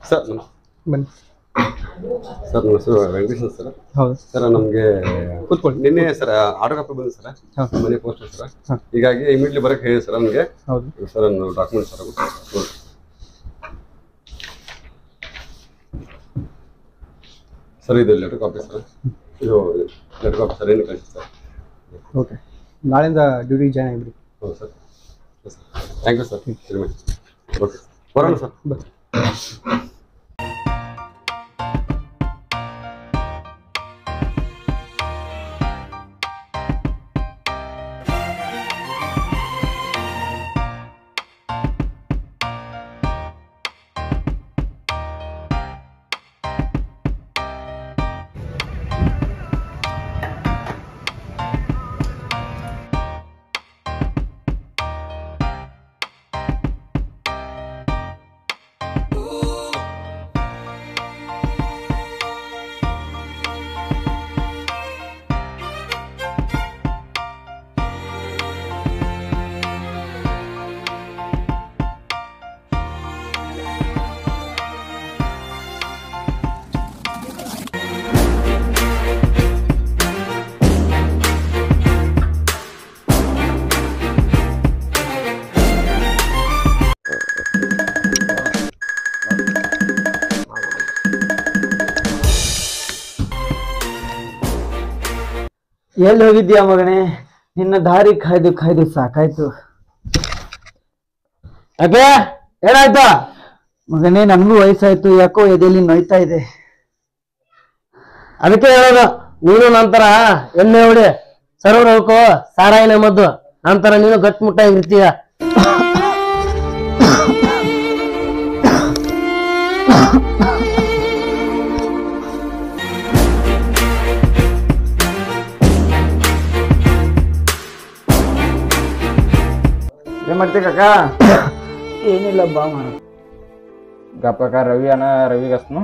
Sir ನಮಸ್ತೆ ಬನ್ನಿ sir ನನ್ನ ಹೆಸರು ವೆಂಕಟೇಶ್ ಅಂತ ಸರ್ ಹೌದು ಸರ್ ನಮಗೆ ಕೂತ್ಕೊಳ್ಳಿ ನಿನ್ನೆ ಸರ್ ಆರ್ಡರ್ ಕಾಪಿ ಬಂದಿದೆ ಸರ್ ಹಾ. ಮನೆ ಪೋಸ್ಟ್ ಸರ್ ಹಾ. ಹೀಗಾಗಿ ಇಮಿಡಿಯಟ್ಲಿ ಬರಕ್ಕೆ ಹೇಳಿ ಸರ್ ನನಗೆ ಹೌದು ಸರ್ ನನ್ನ ಡಾಕ್ಯುಮೆಂಟ್ ಸರ್ ನೋಡಿ. ಸರ್ ಇದು ಲೆಟರ್ ಕಾಪಿ ಸರ್ ಇದು ಲೆಟರ್ ಕಾಪಿ ಸರ್ ಏನು ಕಳಿಸಿ ಸರ್ ಓಕೆ ನಾಳೆಯಿಂದ ಡ್ಯೂಟಿ ಜಾಯ್ನ್ ಆಗಿಬಿಡಿ ಹೌದು sir thank you sir okay ಬರೋಣ ಸರ್ ಬನ್ನಿ ಎಲ್ಲಿ ಹೋಗಿದ್ಯಾ ಮಗನೇ ನಿನ್ನ ದಾರಿ ಕಾಯ್ದು ಕಾಯ್ದು ಸಾಕಾಯ್ತು ಯಾಕೆ ಏನಾಯ್ತಾ ಮಗನೇ ನನ್ಗೂ ವಯಸ್ಸಾಯ್ತು ಯಾಕೋ ಎದೆಯಲ್ಲಿ ನೋಯ್ತಾ ಇದೆ ಅದಕ್ಕೆ ಹೇಳೋದು ನೀನು ನಂತರ ಎಣ್ಣೆ ಹೊಡಿ ಸರ್ವರ್ ಹೋಗ್ಕೋ ಸಾರಾಯಿನ ಮದ್ದು ನಂತರ ನೀನು ಗಟ್ಟಿಮುಟ್ಟಾಗಿರ್ತೀಯ ಏನ್ ಮಾಡ್ತಿ ಕಾಕ ಏನಿಲ್ಲ ಬಾ ಮಾಡ ಗಪ್ಪ ಕಾಕ ರವಿ ಅನ್ನ ರವಿಗೆ ಹಚ್ನು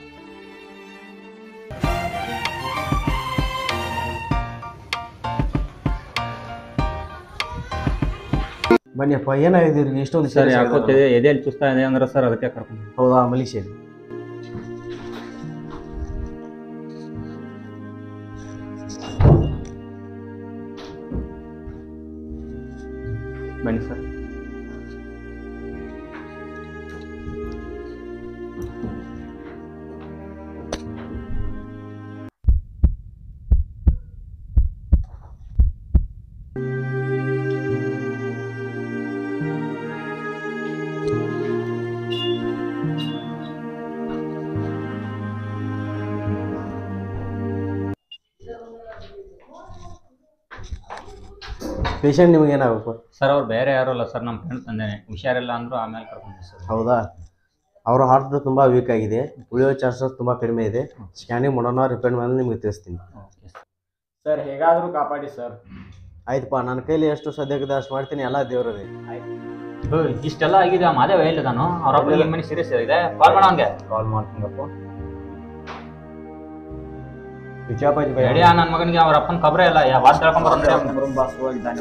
ಬನ್ನಿಯಪ್ಪ ಏನಾಗಿದೆ ಇವ್ರಿಗೆ ಇಷ್ಟೊಂದು ಸರ್ serious ಯಾಕೋ ಆಗಿದಾರಲ್ಲ? ಎದೆಯಲ್ಲಿ ಚುಸ್ತಾ ಇದೆ ಅಂದ್ರೆ ಸರ್ ಅದಕ್ಕೆ ಕರ್ಕೊಂಡು ಹೌದಾ ಮಲೇಷಿಯಾ ಬನ್ನಿ ಸರ್ ಪೇಷಂಟ್ ನಿಮ್ಗೆ ಏನಾಗಬೇಕು ಸರ್ ಅವ್ರು ಬೇರೆ ಯಾರು ಅಲ್ಲ ಸರ್ ನಮ್ಮ ಫ್ರೆಂಡ್ ತಂದೇನೆ ಹುಷಾರಿಲ್ಲ ಅಂದ್ರು ಆಮೇಲೆ ಕರ್ಕೊಂಡು ಸರ್ ಹೌದಾ ಅವರ ಹಾರ್ಟ್ ತುಂಬ ವೀಕ್ ಆಗಿದೆ ಉಳಿಯೋ ಚಾನ್ಸಸ್ ತುಂಬ ಕಡಿಮೆ ಇದೆ ಸ್ಕ್ಯಾನಿಂಗ್ ಮಾಡೋಣ ರಿಪೇರ್ ಮೇಲೆ ನಿಮಗೆ ತಿಳಿಸ್ತೀನಿ ಸರ್ ಹೇಗಾದ್ರೂ ಕಾಪಾಡಿ ಸರ್ ಆಯ್ತಪ್ಪ ನನ್ನ ಕೈಲಿ ಎಷ್ಟು ಸದ್ಯಕ್ಕೆ ಅಷ್ಟು ಮಾಡ್ತೀನಿ ಎಲ್ಲ ದೇವ್ರದೇ ಇಷ್ಟೆಲ್ಲ ಆಗಿದೆ ಆ ಮಾದೇವ ಎಲ್ಲಿದಾನು ಅವ್ರ ಅಪ್ಪ ಈ ಮನೆ ಸೀರಿಯಸ್ ಇದೆ ಕಾಲ್ ಮಾಡ ಅವ್ನಿಗೆ ಕಾಲ್ ಮಾಡ್ತೀನಪ್ಪ ರೆಡಿ ನನ್ನ ಮಗನಿಗೆ ಅವ್ರ ಅಪ್ಪನ ಖಬರೇ ಇಲ್ಲ ಯಾ ವಾಸ್ ಹೇಳ್ಕೊಂಡ್ ಬರೋಣ ಅವ್ನು. ಬಾಸ್ ಹೋಗಿದ್ದಾನೆ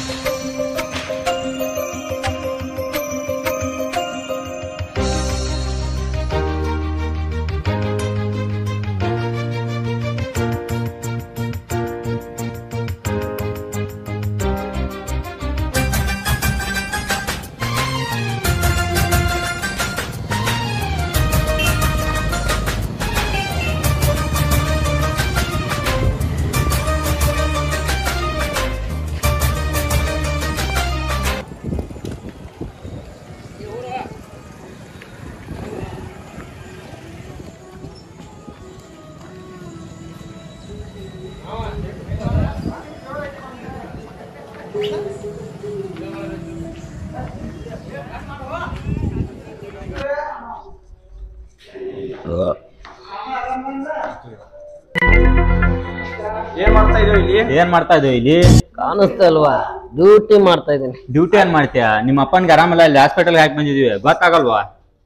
ಏನ್ ಮಾಡ್ತಾ ಇದೀವಿ ಇಲ್ಲಿ ಏನ್ ಮಾಡ್ತಾ ಇದೀವಿ ಇಲ್ಲಿ ಕಾಣಿಸ್ತಾ ಅಲ್ವಾ ಡ್ಯೂಟಿ ಮಾಡ್ತಾ ಇದ್ದೀನಿ ಡ್ಯೂಟಿ ಏನ್ ಮಾಡ್ತೀಯಾ ನಿಮ್ಮ ಅಪ್ಪನ್ಗೆ ಆರಾಮಿಲ್ಲ ಇಲ್ಲಿ ಹಾಸ್ಪಿಟಲ್ ಹಾಕಿ ಬಂದಿದೀವಿ ಗೊತ್ತಾಗಲ್ವಾ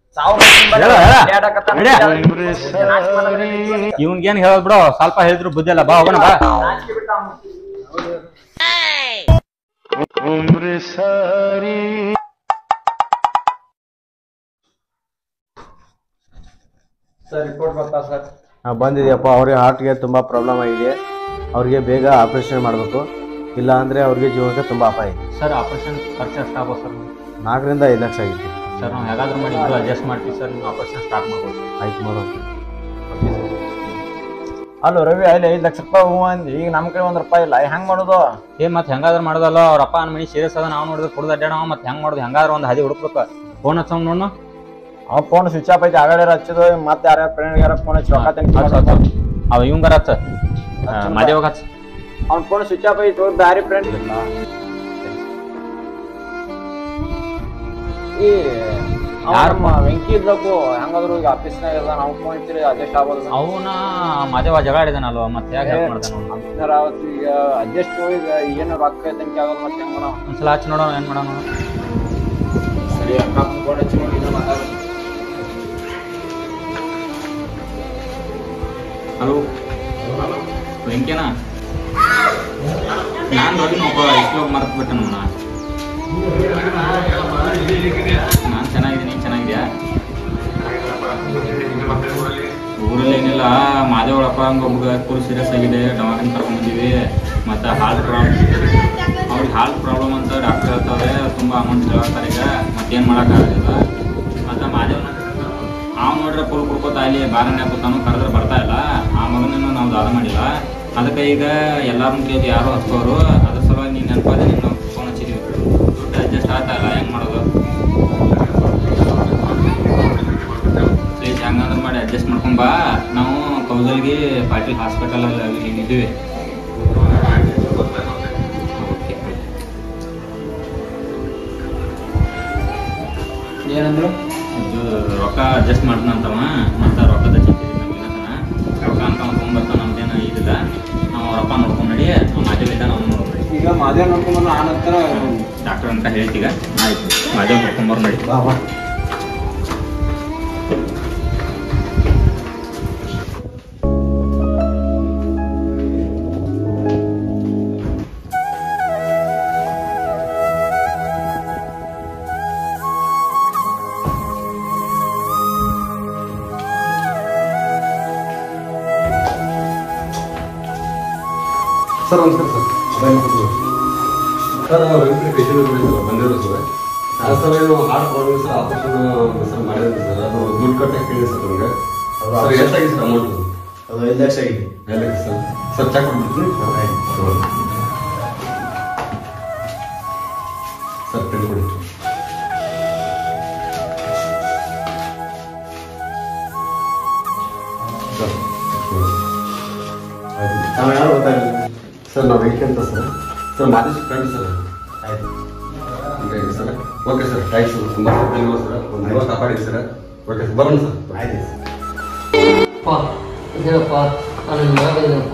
ಇವ್ನ್ಗೇನ್ ಹೇಳೋದ್ ಬಿಡು ಸ್ವಲ್ಪ ಹೇಳಿದ್ರು ಬುದ್ಧಿ ಅಲ್ಲ ಬಾ ಹೋಗೋಣ ಬಾ ಸರ್ ರಿಪೋರ್ಟ್ ಬರ್ತಾ ಸರ್ ಬಂದಿದೆಯಪ್ಪ ಅವ್ರಿಗೆ ಹಾರ್ಟ್ಗೆ ತುಂಬ ಪ್ರಾಬ್ಲಮ್ ಆಗಿದೆ ಅವ್ರಿಗೆ ಬೇಗ ಆಪರೇಷನ್ ಮಾಡಬೇಕು ಇಲ್ಲ ಅಂದರೆ ಅವ್ರಿಗೆ ಜೀವನಕ್ಕೆ ತುಂಬ ಅಪಾಯ ಇದೆ ಸರ್ ಆಪರೇಷನ್ ಖರ್ಚು ಎಷ್ಟಾಗೋ ಸರ್ ನಾಲ್ಕರಿಂದ ಐದು ಲಕ್ಷ ಆಗಿದೆ ಸರ್ ನಾವು ಹೇಗಾದ್ರೂ ಮಾಡಿ ಇಬ್ಬರು ಅಡ್ಜಸ್ಟ್ ಮಾಡ್ತೀವಿ ಸರ್ ನೀವು ಆಪರೇಷನ್ ಸ್ಟಾರ್ಟ್ ಮಾಡ್ಬೋದು ಆಯ್ತು ಮಾಡೋದು ಅಲ್ಲೋ ರವಿ ಅಲ್ಲಿ ಐದು ಲಕ್ಷ ರೂಪಾಯಿ ಹೂ ಅಂದಿ ಈಗ ನಮ್ಮ ಕಡೆ ಒಂದ್ ರೂಪಾಯಿ ಇಲ್ಲ ಹೆಂಗ್ ಮಾಡೋದು ಏ ಮತ್ತೆ ಹೆಂಗಾದ್ರೂ ಮಾಡೋದಲ್ಲ ಅವ್ರ ಅಪ್ಪ ನನ್ನ ಮನೆ ಸೀರಿಯಸ್ ಅದ ನಾವು ನೋಡಿದ್ರೆ ಕುಡ್ದು ಅಡ್ಡಾಡ ಮತ್ತೆ ಹೆಂಗ್ ಮಾಡೋದು ಹೆಂಗಾದ್ರೂ ಒಂದು ಹದಿ ಹುಡುಕ್ಬೇಕು ಫೋನ್ ಹಚ್ಚೋಣ ನೋಡೋಣ ಅವ್ ಫೋನ್ ಸ್ವಿಚ್ ಆಫ್ ಐತಿ ಆಗಾಡ್ಯಾರ ಹಚ್ಚಿದ್ರು ಮತ್ತೆ ಯಾರ್ಯಾರ ಫ್ರೆಂಡ್ ಯಾರ ಫೋನ್ ಹಚ್ಚಿ ರೊಕ್ಕ ಹಚ್ಚ ಹಚ್ಚ ಅವ ಇವಂಗಾರ ಹಚ್ಚ ಮಾದೇವಾಗ ಹಚ್ಚ ಅವ್ನ ಫೋನ್ ಸ್ವಿಚ್ ಆಫ್ ಐತಿ ಬ್ಯಾರಿ ಫ್ರೆಂಡ್ ಈ ಯಾರ ವೆಂಕಿ ಇದ್ಲಕ್ಕು ಹೆಂಗಾದ್ರು ಈಗ ಆಫೀಸ್ನಾಗ ಅದ ನಾವು ಫೋನ್ ಹಚ್ಚಿರಿ ಅಡ್ಜಸ್ಟ್ ಆಗ್ಬೋದು ಅವನ ಮಾದೇವ ಜಗಳ ಆಡಿದಾನಲ್ವ ಮತ್ತೆ ಯಾಕೆ ಹೆಲ್ಪ್ ಮಾಡ್ತಾನ ಅವ್ನು? ಅಂತಾರ ಅವತ್ತು ಈಗ ಅಡ್ಜಸ್ಟ್ ಈಗ ಏನು ರೊಕ್ಕ ತನಿಖೆ ಆಗೋದು ಮತ್ತೆ ಹೆಂಗ ನಾವು ಒಂದ್ಸಲ ಹಚ್ಚಿ ನೋಡೋಣ ಏನ್ ಮಾಡೋಣ ಸರಿ ಅಕ್ಕ ಫೋನ್ ಹಚ್ಚಿ ನೋಡಿ ಇನ್ನೂ ಮಾತಾಡೋದು ಹಲೋ ವೆಂಕೇನಾ ನಾನು ರವಿನ ಒಬ್ಬ ಇಸ್ಲೋಗ್ ಮರ್ತು ಬಿಟ್ಟೆ ನಮ್ಮ ನಾನು ಚೆನ್ನಾಗಿದ್ದೀನಿ ನೀನು ಚೆನ್ನಾಗಿದ್ಯಾ ಊರಲ್ಲಿ ಏನಿಲ್ಲ ಮಾದೇವಳಪ್ಪ ಹಂಗೆ ಒಬ್ಬ ಫುಲ್ ಸೀರಿಯಸ್ ಆಗಿದೆ ದವಾಖಾನೆ ಕರ್ಕೊಂಡ್ ಬಂದೀವಿ ಮತ್ತು ಹಾರ್ಟ್ ಪ್ರಾಬ್ಲಮ್ ಅವ್ರಿಗೆ ಹಾರ್ಟ್ ಪ್ರಾಬ್ಲಮ್ ಅಂತ ಡಾಕ್ಟರ್ ಹೇಳ್ತಾರೆ ತುಂಬ ಅಮೌಂಟ್ ಹೇಳ್ತಾರೆ ಈಗ ಮತ್ತೇನು ಮಾಡೋಕ್ಕಾಗೋದಿಲ್ಲ ಮತ್ತು ಮಾದೇವನ ಅವ್ನು ನೋಡ್ರೆ ಫುಲ್ ಕುಡ್ಕೋತ ಅಲ್ಲಿ ಬಾರಣ್ಣ ಕೂತಾನು ಕರೆದ್ರೆ ಬರ್ತಾ ಇಲ್ಲ ಆ ಮಗನನ್ನು ನಾವು ದಾದ ಮಾಡಿಲ್ಲ ಅದಕ್ಕೆ ಈಗ ಎಲ್ಲಾರನ್ನು ಕೇಳಿ ಯಾರು ಹಚ್ಚೋರು ಅದ್ರ ಸಲುವಾಗಿ ನೀನು ನೆನಪಾದೆ ನೀನು ಫೋನ್ ಹಚ್ಚಿದ್ವಿ ದುಡ್ಡು ಅಡ್ಜಸ್ಟ್ ಆಗ್ತಾ ಇಲ್ಲ ಹೆಂಗೆ ಮಾಡೋದು ಪ್ಲೀಸ್ ಹೆಂಗಂದ್ರೆ ಮಾಡಿ ಅಡ್ಜಸ್ಟ್ ಮಾಡ್ಕೊಂಬಾ ನಾವು ಕೌದಲ್ಗಿ ಪಾಟೀಲ್ ಹಾಸ್ಪಿಟಲ್ ಅಲ್ಲಿ ಇದ್ದೀವಿ ಓಕೆ ಏನಂದ್ರು ಇದು ರೊಕ್ಕ ಅಡ್ಜಸ್ಟ್ ಮಾಡ್ದಂತವ ಮತ್ತು ರೊಕ್ಕದ ಚಿಂತಿದ್ವಿ ನಮ್ಗೆ ಇನ್ನತನ ರೊಕ್ಕ ಅಂತ ಅವ್ನು ತೊಗೊಂಬರ್ತಾನ ನಮ್ದೇನು ಇದಿಲ್ಲ ನಾವು ರೊಕ್ಕ ನೋಡ್ಕೊಂಡು ನಡಿ ನಾವು ಮಾದೇವಿದ್ದ ನಾವು ನೋಡ್ರಿ ಈಗ ಮಾದೇವ್ ನೋಡ್ಕೊಂಡ್ಬಂದು ಆ ನಂತರ ಡಾಕ್ಟರ್ ಅಂತ ಹೇಳ್ತೀಗ ಆಯ್ತು ಮಾದೇವ್ ನೋಡ್ಕೊಂಬರ್ ನಡಿ ಸರ್ ನಮಸ್ಕಾರ ಸರ್ ಸರ್ ವೆಂಕಟೇಶ್ ಪೇಷಂಟ್ ಬಂದಿರೋ ಸರ್ ಆ ಸರ್ ಏನು heart problem sir operation sir ಮಾಡಿದ್ರಿ ಸರ್ ಅದು ದುಡ್ಡು ಕಟ್ಟಕ್ಕೆ ಹೇಳಿ ಸರ್ ನಮಗೆ ಸರ್ ಎಷ್ಟಾಗಿದೆ ಸರ್ ಅಮೌಂಟ್ ಅದು ಐದು ಲಕ್ಷ ಆಗಿದೆ ಎಲ್ಲ ಸರ್ ಸರ್ ಚೆಕ್ ಮಾಡ್ಬಿಡ್ತೀನಿ ಸರ್ ಪೆನ್ ಕೊಡಿ ಸರ್ ನಾವು ಯಾರು ಗೊತ್ತಾಗಿಲ್ಲ ಸರ್ ನಾವು ವೆಂಕಿ ಅಂತ sir sir Madesh friend sir ಆಯ್ತು ಹಂಗಾಗಿ ಸರ್ ಓಕೆ ಸರ್ ಥ್ಯಾಂಕ್ಸ್ ತುಂಬ ಧನ್ಯವಾದ ಸರ್ ಒಂದು ದಿವಸ ಕಾಪಾಡಿ ಸರ್ ಓಕೆ ಸರ್ ಬರೋಣ ಸರ್ ಆಯ್ತು ಅಪ್ಪ ಇದೇನಪ್ಪ ನಾನು ನಿನ್ನ ಮಗ ಇದ್ದೀನಪ್ಪ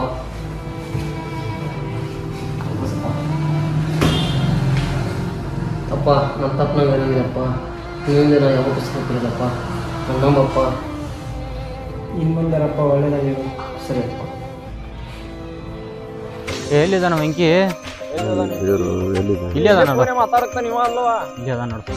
ಅಪ್ಪ ನನ್ನ ತಪ್ಪು ನಂಗೆ ಏನಾಗಿದೆಪ್ಪ ನಿನ್ನಿಂದ ನಾನು ಯಾವ ಪುಸ್ತಕಪ್ಪ ನನ್ನ ನಮ್ಮಪ್ಪ ಇನ್ನು ಮುಂದರಪ್ಪ ಒಳ್ಳೇದಾಗಿರು ಸರಿ ಅಪ್ಪ ಎಲ್ಲಿದಾನ ವೆಂಕಿ ಇಲ್ಲಿ ಅದ ನೋಡು ಮಾತಾಡತ್ತ ನೀವ ಅಲ್ವಾ ಇಲ್ಲಿ ಅದ ನೋಡು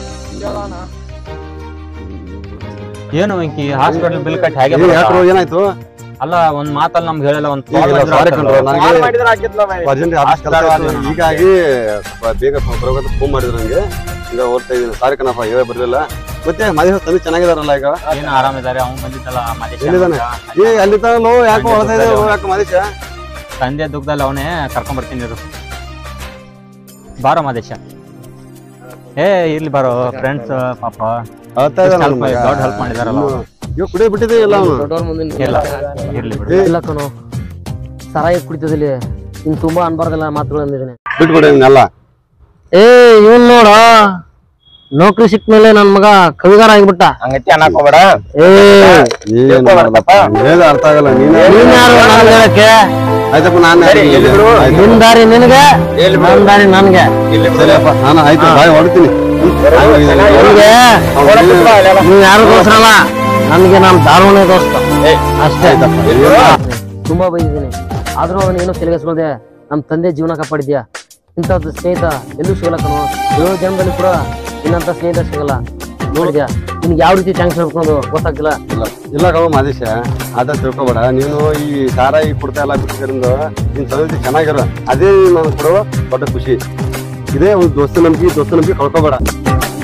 ಏನು ವೆಂಕಿ ಹಾಸ್ಪಿಟಲ್ ಬಿಲ್ ಕಟ್ಟಿ ಹಾಗೆ ಬರ್ತಾ? ಏನಾಯ್ತು ಅಲ್ಲ ಒಂದ್ ಮಾತಲ್ಲಿ ನಮ್ಗೆ ಹೇಳಿಲ್ಲ ಒಂದ್ ಸಾರಿ ಕಣ್ರೋ ನನಗೆ ಮಾಡಿದ್ರೆ ಆಗಿತ್ಲ ಬೈ ಅರ್ಜೆಂಟ್ ಆಫೀಸ್ ಕೆಲಸ ಇತ್ತು. ಹೀಗಾಗಿ ಸ್ವಲ್ಪ ಬೇಗ ಬರೋಕಂತ ಫೋನ್ ಮಾಡಿದ್ರು ನನಗೆ ಈಗ ಓದ್ತಾ ಇದ್ದೀನಿ ಸಾರಿ ಕಣಪ್ಪ ಹೇಳಿ ಬರಲಿಲ್ಲ ಮತ್ತೆ ಮದುವೆ ತಂದೆ ಚೆನ್ನಾಗಿದಾರಲ್ಲ ಈಗ ಏನು ಆರಾಮಿದ್ದಾರೆ ಅವ್ನು ಬಂದಿದ್ದಲ್ಲ ಮಾದೇಶ ಎಲ್ಲಿದಾನೆ? ಏ ಅಲ್ಲಿ ತಾನಲ್ಲೋ ಯಾಕೋ ಹೊಳ್ತಾ ಇದೆ ಯಾಕೆ ಮದೇಶ ತಂದೆ ದುಃಖದಲ್ಲಿ ಅವನೇ ಕರ್ಕೊಂಡ್ ಬರ್ತೀನಿ ಇರು ಬಾರೋ ಮಾದೇಶ ಏ ಇಲ್ಲಿ ಬಾರೋ ಫ್ರೆಂಡ್ಸ್ ಪಾಪ ಅಳ್ತಾ ಇಷ್ಟ್ ಇದ್ದಾನೆ help ಮಾಡಿ- ದೊಡ್ಡ help ಮಾಡಿದಾರಲ್ಲ ಅವ್ರು. ಇವಾಗ ಕುಡಿಯ ಬಿಟ್ಟಿದೆ ಇಲ್ಲ ಅವನು ದೊಡ್ಡವ್ರ ಮುಂದೆ ಇಲ್ಲ ಇರ್ಲಿ ಬಿಡು ಇಲ್ಲ ಕಣೋ ಸರಾಯಿ ಕುಡಿತದಲ್ಲಿ ಇನ್ ತುಂಬಾ ಅನ್ಬಾರ್ದಲ್ಲ ಮಾತುಗಳು ಅಂದಿದ್ದೀನಿ ಬಿಟ್ಬಿಡಿ ಎಲ್ಲ ಏ ಇವನ್ ನೋಡ ನೌಕರಿ ಸಿಕ್ಕ ಮೇಲೆ ನನ್ ಮಗ ಕವಿಗಾರ ಆಗಿಬಿಟ್ಟ ಹಂಗತಿ ಅನ್ನಕ್ ಹೋಗ್ಬೇಡ ಏ ಏನು ಮಾಡ್ದಪ್ಪ ಏನು ಅರ್ಥ ಆಗಲ್ಲ ನೀನೇ ನೀನ್ ಯಾರು ನನ್ಗೆ ಹೇಳಕ್ಕೆ ಆಯ್ತಪ್ಪ ನಾನು ನಿನ್ ದಾರಿ ನಿನಗೆ ನನ್ ದಾರಿ ನನ್ಗೆ ಸರಿಯಪ್ಪ ನಾನು ಆಯ್ತು ಬಾಯ್ ಹೊಡ್ತೀನಿ ನಿನಗೆ ನೀವ್ ಯಾರು ದೋಸ್ರಲ್ಲ ನನ್ಗೆ ನಾನ್ ದಾರುಣೆ ದೋಸ್ತ ಅಷ್ಟೇ ತುಂಬಾ ಬೈದಿದ್ದೀನಿ ಆದ್ರೂ ಅವನ ಏನೋ ತಲೆಗೆಸ್ಕೊಳ್ದೆ ನಮ್ ತಂದೆ ಜೀವನ ಕಾಪಾಡಿದ್ಯಾ ಇಂಥದ್ದು ಸ್ನೇಹಿತ ಎಲ್ಲೂ ಸಿಗಲ್ಲ ಕಣೋ ಏಳು ಜನ್ಮದಲ್ಲಿ ಕೂಡ ಇನ್ನಂತ ಸ್ನೇಹಿತ ಸಿಗಲ್ಲ ನೋಡಿದ್ಯಾ ನಿನ್ಗೆ ಯಾವ ರೀತಿ ಥ್ಯಾಂಕ್ಸ್ ಹೇಳ್ಕೊಂಡು ಗೊತ್ತಾಗ್ತಿಲ್ಲ ಇಲ್ಲ ಇಲ್ಲ ಕವ ಮಾದೇಶ ಅದ ತಿಳ್ಕೊಬೇಡ ನೀನು ಈ ಸಾರಾಯಿ ಕುಡ್ತಾ ಎಲ್ಲ ಬಿಟ್ಟಿದ್ರಿಂದ ನಿನ್ ಸಂಗತಿ ಚೆನ್ನಾಗಿರೋ ಅದೇ ನಾನು ಕೊಡುವ ದೊಡ್ಡ ಖುಷಿ ಇದೇ ಒಂದು ದೋಸ್ತ ನಂಬಿಕೆ ದೋಸ್ತ ನಂಬಿಕೆ ಕಳ್ಕೊಬೇಡ